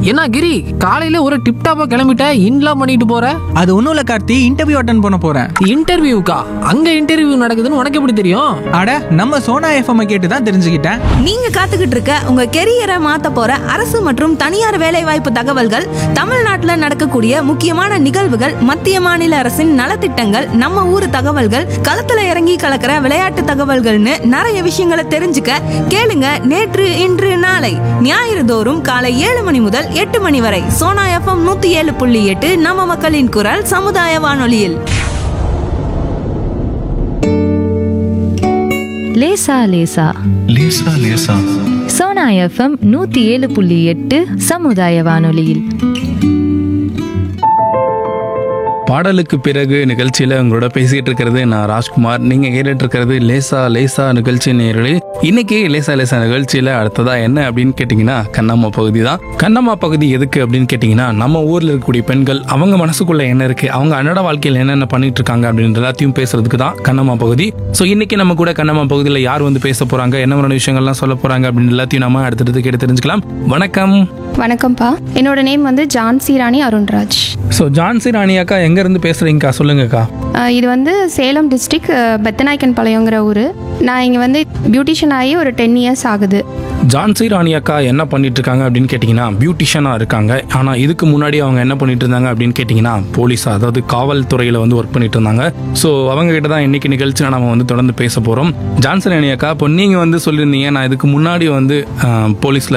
என்ன கிரி காலையில ஒரு டிப் டாப்பா கிளம்பிட்ட இன்லாம் பண்ணிட்டு போற அது ஒன்றும் இல்லை கார்த்தி இன்டர்வியூ அட்டன் பண்ண போகிறேன் இன்டர்வியூக்கா அங்க இன்டர்வியூ நடக்குதுன்னு உனக்கு எப்படி தெரியும் அட நம்ம சோனா எஃப்எம் கேட்டு தான் தெரிஞ்சுக்கிட்டேன் நீங்க காத்துக்கிட்டு இருக்க உங்க கெரியரை மாத்த போற அரசு மற்றும் தனியார் வேலைவாய்ப்பு தகவல்கள் தமிழ்நாட்டுல நடக்கக்கூடிய முக்கியமான நிகழ்வுகள் மத்திய மாநில அரசின் நலத்திட்டங்கள் நம்ம ஊர் தகவல்கள் களத்துல இறங்கி கலக்கிற விளையாட்டு தகவல்கள்னு நிறைய விஷயங்களை தெரிஞ்சுக்க கேளுங்க நேற்று இன்று நாளை ஞாயிறு தோறும் காலை ஏழு மணி முதல் எட்டு மணி வரை சோனா எஃப்எம் நூத்தி ஏழு புள்ளி எட்டு நம்ம மக்களின் குரல் சமுதாய வானொலியில் லேசா லேசா லேசா லேசா சோனா எஃப்எம் நூத்தி ஏழு புள்ளி எட்டு சமுதாய வானொலியில் பாடலுக்கு பிறகு நிகழ்ச்சியில் உங்களோட பேசிகிட்டு இருக்கிறது நான் ராஜ்குமார் நீங்கள் கேட்டுட்டு இருக்கிறது லேசா லேசா நிகழ்ச்சி நேர்களே இன்னைக்கு லேசா லேசா நிகழ்ச்சியில் அடுத்ததா என்ன அப்படின்னு கேட்டிங்கன்னா கண்ணம்மா பகுதி தான் கண்ணம்மா பகுதி எதுக்கு அப்படின்னு கேட்டிங்கன்னா நம்ம ஊரில் இருக்கக்கூடிய பெண்கள் அவங்க மனசுக்குள்ள என்ன இருக்குது அவங்க அன்றாட வாழ்க்கையில் என்னென்ன பண்ணிட்டு இருக்காங்க அப்படின்ற எல்லாத்தையும் பேசுறதுக்கு தான் கண்ணம்மா பகுதி ஸோ இன்னைக்கு நம்ம கூட கண்ணம்மா பகுதியில் யார் வந்து பேச போகிறாங்க என்ன மாதிரியான விஷயங்கள்லாம் சொல்ல போகிறாங்க அப்படின்னு எல்லாத்தையும் நம்ம அடுத்தடுத்து கேட்டு தெரிஞ்சுக்கலாம் வணக்கம் வணக்கம்ப்பா என்னோட நேம் வந்து ஜான்சி ராணி அருண்ராஜ் ஸோ ஜான்சி ராணி அக்கா எங்கேருந்து பேசுகிறீங்கக்கா சொல்லுங்கக்கா அஹ் இது வந்து சேலம் டிஸ்ட்ரிக் பெத்தநாயக்கன் பாளையங்கிற ஊர் நான் இங்கே வந்து பியூட்டிஷியன் ஆகி ஒரு டென் இயர்ஸ் ஆகுது ஜான்சி ராணி அக்கா என்ன பண்ணிட்டு இருக்காங்க அப்படின்னு கேட்டிங்கன்னா பியூட்டிஷியனாக இருக்காங்க ஆனால் இதுக்கு முன்னாடி அவங்க என்ன பண்ணிட்டு இருந்தாங்க அப்படின்னு கேட்டிங்கன்னா போலீஸாக அதாவது காவல்துறையில் வந்து ஒர்க் பண்ணிட்டு இருந்தாங்க ஸோ அவங்க கிட்ட தான் இன்னைக்கு நிகழ்ச்சியில் நம்ம வந்து தொடர்ந்து பேச போகிறோம் ஜான்சி ராணி அக்கா இப்போ நீங்கள் வந்து சொல்லியிருந்தீங்க நான் இதுக்கு முன்னாடி வந்து போலீஸில்